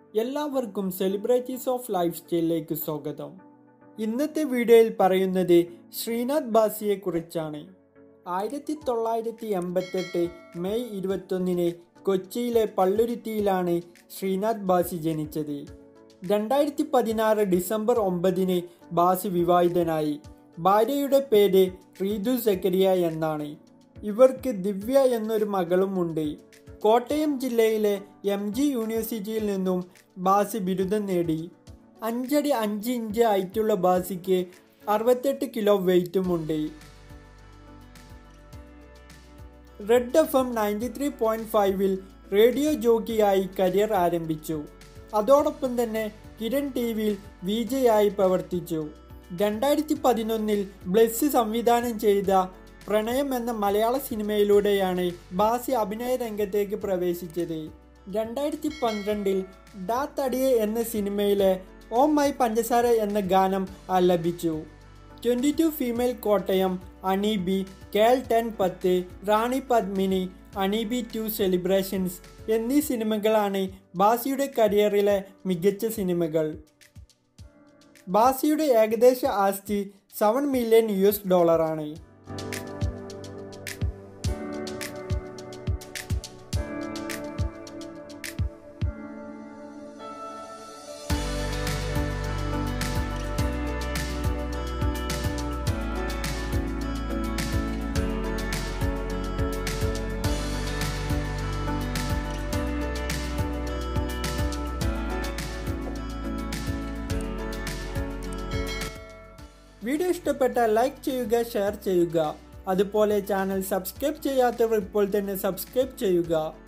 എല്ലാവർക്കും celebrities of life സ്റ്റൈലിലേക്ക് സ്വാഗതം ഇന്നത്തെ വീഡിയോയിൽ പറയുന്നത് ശ്രീനാഥ് ബാസിയെ കുറിച്ചാണ് ആയിരത്തി തൊള്ളായിരത്തി എൺപത്തെട്ട് മെയ് ഇരുപത്തൊന്നിന് കൊച്ചിയിലെ പള്ളുരുത്തിയിലാണ് ശ്രീനാഥ് ബാസി ജനിച്ചത് രണ്ടായിരത്തി പതിനാറ് ഡിസംബർ ഒമ്പതിന് ബാസി വിവാഹിതനായി ഭാര്യയുടെ പേര് റീതു സക്കരിയ എന്നാണ് ഇവർക്ക് ദിവ്യ എന്നൊരു മകളുമുണ്ട് കോട്ടയം ജില്ലയിലെ എം ജി യൂണിവേഴ്സിറ്റിയിൽ നിന്നും ബാസി ബിരുദം നേടി അഞ്ചടി അഞ്ച് ഇഞ്ച് ഹൈറ്റുള്ള ബാസിക്ക് അറുപത്തെട്ട് കിലോ വെയിറ്റുമുണ്ട് red F M ninety three point ഫൈവിൽ റേഡിയോ ജോക്കിയായി കരിയർ ആരംഭിച്ചു അതോടൊപ്പം തന്നെ കിരൺ ടി വിയിൽ വി ആയി പ്രവർത്തിച്ചു രണ്ടായിരത്തി പതിനൊന്നിൽ ബ്ലെസ് സംവിധാനം ചെയ്ത പ്രണയം എന്ന മലയാള സിനിമയിലൂടെയാണ് ബാസി അഭിനയ രംഗത്തേക്ക് പ്രവേശിച്ചത് രണ്ടായിരത്തി പന്ത്രണ്ടിൽ ഡാ തടിയെ എന്ന സിനിമയിലെ ഓ മൈ പഞ്ചസാര എന്ന ഗാനം ആലപിച്ചു twenty two female Kottayam Honey Bee കേൾ ടെൻ പത്ത് Rani Padmini Honey Bee two celebrations എന്നീ സിനിമകളാണ് ബാസിയുടെ കരിയറിലെ മികച്ച സിനിമകൾ ബാസിയുടെ ഏകദേശ ആസ്തി സെവൻ മില്യൺ യു എസ് ഡോളറാണ് വീഡിയോ ഇഷ്ടപ്പെട്ടാൽ ലൈക്ക് ചെയ്യുക ഷെയർ ചെയ്യുക അതുപോലെ ചാനൽ സബ്സ്ക്രൈബ് ചെയ്യാത്തവർ ഇപ്പോൾ തന്നെ സബ്സ്ക്രൈബ് ചെയ്യുക